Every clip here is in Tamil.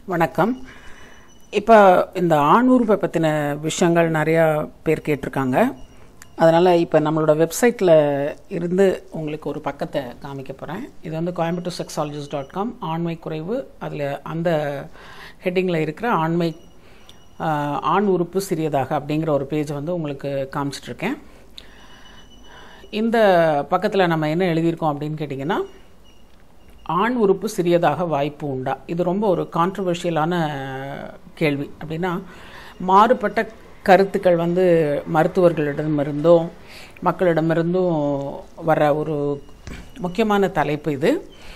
வணக்கம் இப்போ இந்த ஆணூர்வை பற்றின விஷயங்கள் நிறையா பேர் கேட்டிருக்காங்க அதனால் இப்போ நம்மளோட வெப்சைட்டில் இருந்து உங்களுக்கு ஒரு பக்கத்தை காமிக்க போகிறேன் இது வந்து கோயம்புத்தூர் செக்ஸாலஜிஸ்ட் டாட் காம் ஆண்மை குறைவு அதில் அந்த ஹெட்டிங்கில் இருக்கிற ஆண்மை ஆஹ், ஆண் உறுப்பு சிறியதாக அப்படிங்கிற ஒரு பேஜ் வந்து உங்களுக்கு காமிச்சிட்ருக்கேன் இந்த பக்கத்தில் நம்ம என்ன எழுதியிருக்கோம் அப்படின்னு கேட்டிங்கன்னா ஆண் உறுப்பு சிறியதாக வாய்ப்பு உண்டா இது ரொம்ப ஒரு கான்ட்ரவர்ஷியலான கேள்வி அப்படின்னா மாறுபட்ட கருத்துக்கள் வந்து மருத்துவர்களிடமிருந்தும் மக்களிடமிருந்தும் வர ஒரு முக்கியமான தலைப்பு இது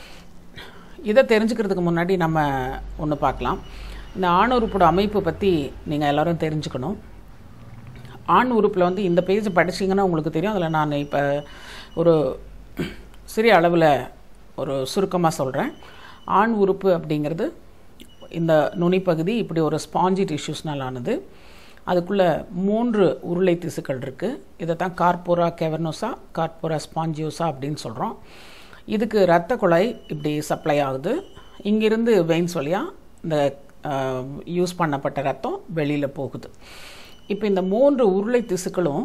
இதை தெரிஞ்சுக்கிறதுக்கு முன்னாடி நம்ம ஒன்று பார்க்கலாம் இந்த ஆண் உறுப்போட அமைப்பு பற்றி நீங்கள் எல்லாரும் தெரிஞ்சுக்கணும் ஆண் உறுப்பில் வந்து இந்த பேஜ் படிச்சீங்கன்னா உங்களுக்கு தெரியும் அதில் நான் இப்போ ஒரு சிறிய அளவில் ஒரு சுருக்கமாக சொல்கிறேன் ஆண் உறுப்பு அப்படிங்கிறது இந்த நுனிப்பகுதி இப்படி ஒரு ஸ்பாஞ்சி டிஷ்யூஸ்னால் ஆனது அதுக்குள்ளே மூன்று உருளை திசுக்கள் இருக்குது இதை தான் கார்போரா கெவர்னோசா கார்போரா ஸ்பாஞ்சியோசா அப்படின்னு சொல்கிறோம் இதுக்கு இரத்த குழாய் இப்படி சப்ளை ஆகுது இங்கிருந்து வெயின்ஸ் வழியாக இந்த யூஸ் பண்ணப்பட்ட ரத்தம் வெளியில் போகுது இப்போ இந்த மூன்று உருளை திசுக்களும்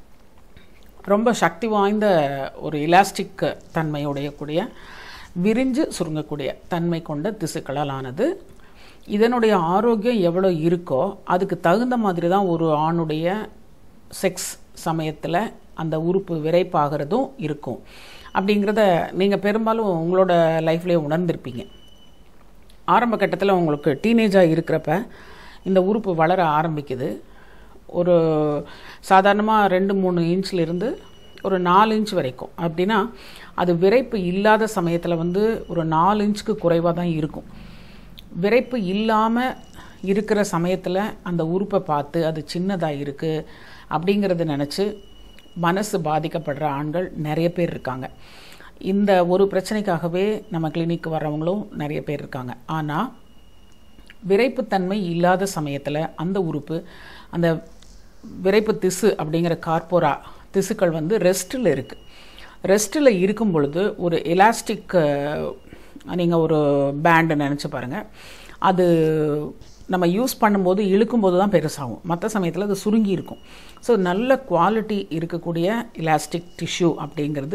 ரொம்ப சக்தி வாய்ந்த ஒரு இலாஸ்டிக் தன்மையுடையக்கூடிய விரிஞ்சு சுருங்கக்கூடிய தன்மை கொண்ட திசுக்களால் ஆனது இதனுடைய ஆரோக்கியம் எவ்வளோ இருக்கோ அதுக்கு தகுந்த மாதிரி தான் ஒரு ஆணுடைய செக்ஸ் சமயத்தில் அந்த உறுப்பு விரைப்பாகிறதும் இருக்கும் அப்படிங்கிறத நீங்கள் பெரும்பாலும் உங்களோட லைஃப்லேயே உணர்ந்திருப்பீங்க ஆரம்ப கட்டத்தில் உங்களுக்கு டீனேஜாக இருக்கிறப்ப இந்த உறுப்பு வளர ஆரம்பிக்குது ஒரு சாதாரணமாக ரெண்டு மூணு இன்ச்லேருந்து ஒரு நாலு இன்ச் வரைக்கும் அப்படின்னா அது விரைப்பு இல்லாத சமயத்தில் வந்து ஒரு நாலு இன்ச்சுக்கு குறைவாக தான் இருக்கும் விரைப்பு இல்லாமல் இருக்கிற சமயத்தில் அந்த உறுப்பை பார்த்து அது சின்னதாக இருக்குது அப்படிங்கிறத நினச்சி மனசு பாதிக்கப்படுற ஆண்கள் நிறைய பேர் இருக்காங்க இந்த ஒரு பிரச்சனைக்காகவே நம்ம கிளினிக்கு வர்றவங்களும் நிறைய பேர் இருக்காங்க ஆனால் விரைப்புத்தன்மை இல்லாத சமயத்தில் அந்த உறுப்பு அந்த விரைப்பு திசு அப்படிங்கிற கார்போரா திசுக்கள் வந்து ரெஸ்ட்டில் இருக்குது ரெஸ்ட்டில் இருக்கும் பொழுது ஒரு எலாஸ்டிக் நீங்கள் ஒரு பேண்டு நினச்சி பாருங்கள் அது நம்ம யூஸ் பண்ணும்போது இழுக்கும்போது தான் பெருசாகும் மற்ற சமயத்தில் அது சுருங்கி இருக்கும் ஸோ நல்ல குவாலிட்டி இருக்கக்கூடிய எலாஸ்டிக் டிஷ்யூ அப்படிங்கிறது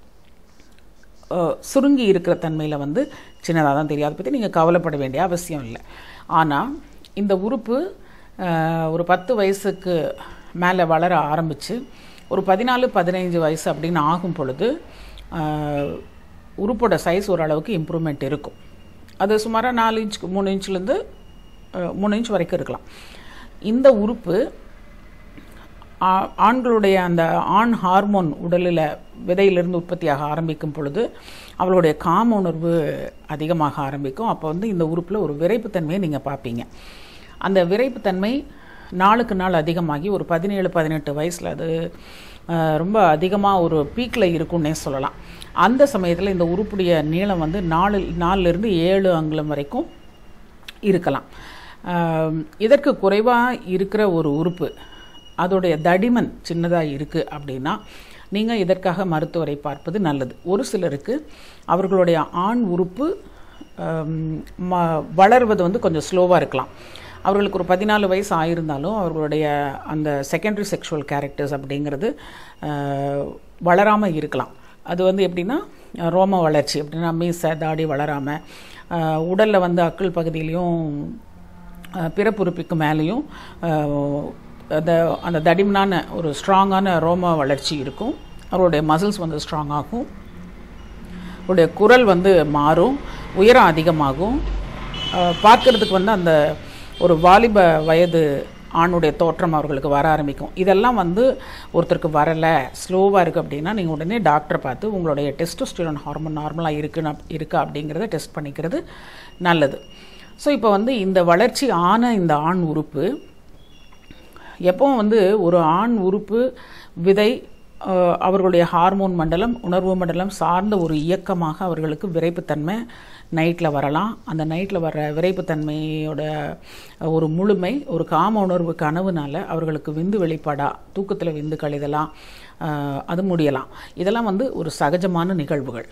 அஹ், சுருங்கி இருக்கிற தன்மையில் வந்து சின்னதாக தான் தெரியும் அதை பற்றி நீங்கள் கவலைப்பட வேண்டிய அவசியம் இல்லை ஆனால் இந்த உறுப்பு அஹ், ஒரு பத்து வயசுக்கு மேலே வளர ஆரம்பித்து ஒரு பதினாலு பதினைஞ்சு வயசு அப்படின்னு ஆகும் பொழுது அஹ், உறுப்போட சைஸ் ஓரளவுக்கு இம்ப்ரூவ்மெண்ட் இருக்கும் அது சுமாராக நாலு இன்ச்சுக்கு மூணு இன்ச்லேருந்து மூணு இன்ச் வரைக்கும் இருக்கலாம் இந்த உறுப்பு ஆ- ஆண்களுடைய அந்த ஆண் ஹார்மோன் உடலில் விதையிலிருந்து உற்பத்தியாக ஆரம்பிக்கும் பொழுது அவளுடைய காம உணர்வு அதிகமாக ஆரம்பிக்கும் அப்போ வந்து இந்த உறுப்பில் ஒரு விரைப்புத்தன்மையை நீங்கள் பார்ப்பீங்க அந்த விரைப்புத்தன்மை நாளுக்கு நாள் அதிகமாகி ஒரு பதினேழு பதினெட்டு வயசில் அது அஹ், ரொம்ப அதிகமாக ஒரு பீக்கில் இருக்கும்னே சொல்லலாம் அந்த சமயத்தில் இந்த உறுப்புடைய நீளம் வந்து நாலு நாலுலேருந்து ஏழு அங்குலம் வரைக்கும் இருக்கலாம் ஆம், இதற்கு குறைவாக இருக்கிற ஒரு உறுப்பு அதோடைய தடிமன் சின்னதாக இருக்குது அப்படின்னா நீங்கள் இதற்காக மருத்துவரை பார்ப்பது நல்லது ஒரு சிலருக்கு அவர்களுடைய ஆண் உறுப்பு ஆம், ம- வளர்வது வந்து கொஞ்சம் ஸ்லோவாக இருக்கலாம் அவர்களுக்கு ஒரு பதினாலு வயசு ஆயிருந்தாலும் அவர்களுடைய அந்த செகண்டரி செக்ஷுவல் கேரக்டர்ஸ் அப்படிங்கிறது வளராமல் இருக்கலாம் அது வந்து எப்படின்னா அஹ், ரோம வளர்ச்சி அப்படின்னா மீசை தாடி வளராமல் உடலில் வந்து அக்கள் பகுதியிலையும் அஹ், பிறப்புறுப்புக்கு மேலேயும் அஹ், அந்த அந்த தடிமனான ஒரு ஸ்ட்ராங்கான ரோம வளர்ச்சி இருக்கும் அவருடைய மசில்ஸ் வந்து ஸ்ட்ராங் ஆகும் அவருடைய குரல் வந்து மாறும் உயரம் அதிகமாகும் அஹ், பார்க்கறதுக்கு வந்து அந்த ஒரு வாலிப வயது ஆணுடைய தோற்றம் அவர்களுக்கு வர ஆரம்பிக்கும் இதெல்லாம் வந்து ஒருத்தருக்கு வரலை ஸ்லோவாக இருக்குது அப்படின்னா நீங்கள் உடனே டாக்டரை பார்த்து உங்களுடைய டெஸ்டோஸ்டிரோன் ஹார்மோன் நார்மலாக இருக்குன்னு இருக்கா அப்படிங்கிறத டெஸ்ட் பண்ணிக்கிறது நல்லது ஸோ இப்போ வந்து இந்த வளர்ச்சி ஆன இந்த ஆண் உறுப்பு எப்பவும் வந்து ஒரு ஆண் உறுப்பு விதை அஹ், அவர்களுடைய ஹார்மோன் மண்டலம் உணர்வு மண்டலம் சார்ந்த ஒரு இயக்கமாக அவர்களுக்கு விரைப்புத்தன்மை நைட்டில் வரலாம் அந்த நைட்டில் வர்ற விரைப்புத்தன்மையோட ஒரு முழுமை ஒரு காம உணர்வு கனவுனால அவர்களுக்கு விந்து வெளிப்பாடா தூக்கத்தில் விந்து கழிதலாம் அஹ், அது முடியலாம் இதெல்லாம் வந்து ஒரு சகஜமான நிகழ்வுகள்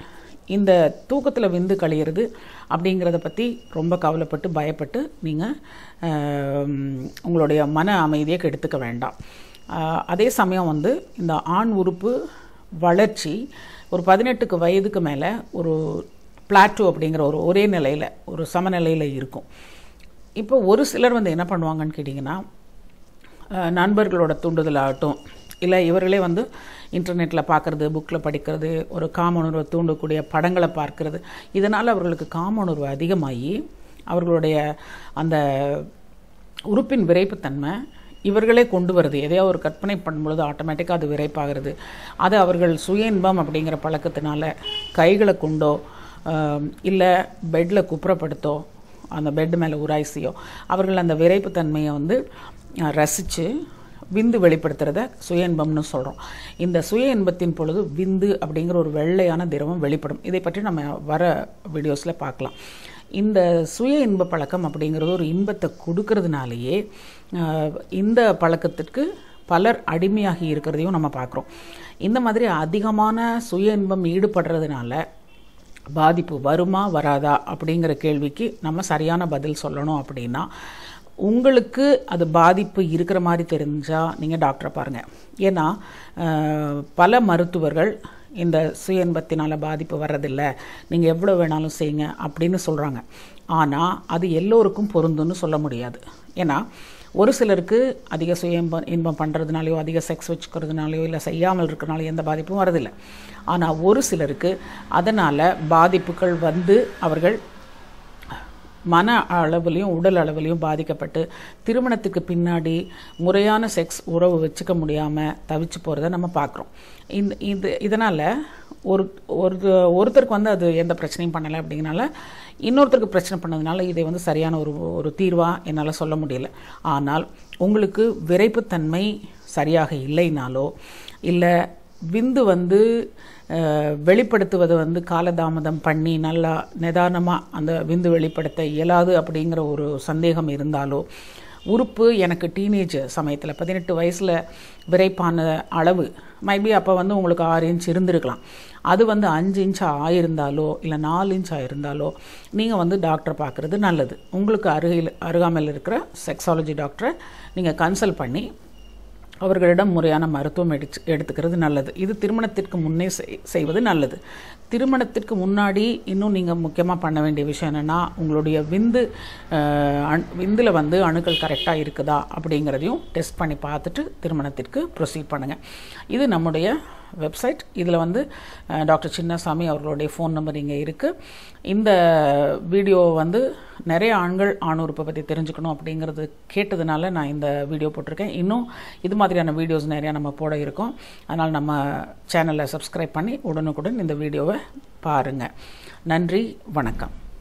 இந்த தூக்கத்தில் விந்து கழியிறது அப்படிங்கிறத பற்றி ரொம்ப கவலைப்பட்டு பயப்பட்டு நீங்கள் உங்களுடைய மன அமைதியை கெடுத்துக்க வேண்டாம் ஆஹ் அதே சமயம் வந்து இந்த ஆண் உறுப்பு வளர்ச்சி ஒரு பதினெட்டுக்கு வயதுக்கு மேலே ஒரு பிளாட்டோ அப்படிங்கிற ஒரு ஒரே நிலையில் ஒரு சமநிலையில் இருக்கும் இப்போ ஒரு சிலர் வந்து என்ன பண்ணுவாங்கன்னு கேட்டிங்கன்னா அஹ் நண்பர்களோட தூண்டுதலாகட்டும் இல்லை இவர்களே வந்து இன்டர்நெட்டில் பார்க்குறது புக்கில் படிக்கிறது ஒரு காமணர்வை தூண்டக்கூடிய படங்களை பார்க்கறது இதனால் அவர்களுக்கு காமணர்வு அதிகமாகி அவர்களுடைய அந்த உறுப்பின் விரைப்புத்தன்மை இவர்களே கொண்டு வருது எதையோ ஒரு கற்பனை பண்ணும்பொழுது ஆட்டோமேட்டிக்காக அது விரைப்பாகிறது அது அவர்கள் சுய இன்பம் அப்படிங்கிற பழக்கத்தினால கைகளை கொண்டோ இல்லை பெட்டில் குப்புறப்படுத்தோ அந்த பெட் மேலே உராய்ச்சியோ அவர்கள் அந்த விரைப்புத்தன்மையை வந்து ரசித்து விந்து வெளிப்படுத்துறத சுய இன்பம்னு சொல்கிறோம் இந்த சுய இன்பத்தின் பொழுது விந்து அப்படிங்கிற ஒரு வெள்ளையான திரவம் வெளிப்படும் இதை பற்றி நம்ம வர வீடியோஸில் பார்க்கலாம் இந்த சுய இன்ப பழக்கம் அப்படிங்கிறது ஒரு இன்பத்தை கொடுக்கறதுனாலேயே ஆஹ், இந்த பழக்கத்திற்கு பலர் அடிமையாகி இருக்கிறதையும் நம்ம பார்க்குறோம் இந்த மாதிரி அதிகமான சுய இன்பம் ஈடுபடுறதுனால பாதிப்பு வருமா வராதா அப்படிங்கிற கேள்விக்கு நம்ம சரியான பதில் சொல்லணும் அப்படின்னா உங்களுக்கு அது பாதிப்பு இருக்கிற மாதிரி தெரிஞ்சால் நீங்கள் டாக்டரை பாருங்கள் ஏன்னா அஹ், பல மருத்துவர்கள் இந்த சுய இன்பத்தினால பாதிப்பு வர்றதில்லை நீங்கள் எவ்வளோ வேணாலும் செய்யுங்க அப்படின்னு சொல்கிறாங்க ஆனால் அது எல்லோருக்கும் பொருந்தும்னு சொல்ல முடியாது ஏன்னா ஒரு சிலருக்கு அதிக சுய இன்பம் இன்பம் பண்ணுறதுனாலையோ அதிக செக்ஸ் வச்சுக்கிறதுனாலையோ இல்லை செய்யாமல் இருக்கிறனாலையோ எந்த பாதிப்பும் வரதில்லை ஆனால் ஒரு சிலருக்கு அதனால் பாதிப்புகள் வந்து அவர்கள் மன அளவுலையும் உடல் அளவுலையும் பாதிக்கப்பட்டு திருமணத்துக்கு பின்னாடி முறையான செக்ஸ் உறவு வச்சுக்க முடியாமல் தவிச்சு போகிறத நம்ம பார்க்குறோம் இந்த இது இதனால் ஒரு ஒரு ஒருத்தருக்கு வந்து அது எந்த பிரச்சனையும் பண்ணலை அப்படிங்கனால இன்னொருத்தருக்கு பிரச்சனை பண்ணதுனால இதை வந்து சரியான ஒரு ஒரு தீர்வாக என்னால் சொல்ல முடியல ஆனால் உங்களுக்கு விரைப்புத்தன்மை சரியாக இல்லைனாலோ இல்லை விந்து வந்து அஹ், வெளிப்படுத்துவதை வந்து காலதாமதம் பண்ணி நல்லா நிதானமாக அந்த விந்து வெளிப்படுத்த இயலாது அப்படிங்கிற ஒரு சந்தேகம் இருந்தாலோ உறுப்பு எனக்கு டீனேஜ் சமயத்தில் பதினெட்டு வயசில் விரைப்பான அளவு மைபி அப்போ வந்து உங்களுக்கு ஆறு இன்ச் இருந்திருக்கலாம் அது வந்து அஞ்சு இன்ச் ஆயிருந்தாலோ இல்லை நாலு இன்ச் ஆயிருந்தாலோ நீங்கள் வந்து டாக்டரை பார்க்குறது நல்லது உங்களுக்கு அருகில் அருகாமையில் இருக்கிற செக்ஸாலஜி டாக்டரை நீங்கள் கன்சல்ட் பண்ணி அவர்களிடம் முறையான மருத்துவம் எடுத்து எடுத்துக்கிறது நல்லது இது திருமணத்திற்கு முன்னே செய்- செய்வது நல்லது திருமணத்திற்கு முன்னாடி இன்னும் நீங்கள் முக்கியமாக பண்ண வேண்டிய விஷயம் என்னென்னா உங்களுடைய விந்து அஹ், அண் விந்தில் வந்து அணுக்கள் கரெக்டாக இருக்குதா அப்படிங்கிறதையும் டெஸ்ட் பண்ணி பார்த்துட்டு திருமணத்திற்கு ப்ரொசீட் பண்ணுங்கள் இது நம்முடைய வெப்சைட் இதில் வந்து அஹ், டாக்டர் சின்னசாமி அவர்களுடைய ஃபோன் நம்பர் இங்கே இருக்குது இந்த வீடியோ வந்து நிறைய ஆண்கள் ஆணுறுப்பை பற்றி தெரிஞ்சுக்கணும் அப்படிங்கிறது கேட்டதுனால நான் இந்த வீடியோ போட்டிருக்கேன் இன்னும் இது மாதிரியான வீடியோஸ் நிறையா நம்ம போட இருக்கோம் அதனால் நம்ம சேனலை சப்ஸ்கிரைப் பண்ணி உடனுக்குடன் இந்த வீடியோவை பாருங்கள் நன்றி வணக்கம்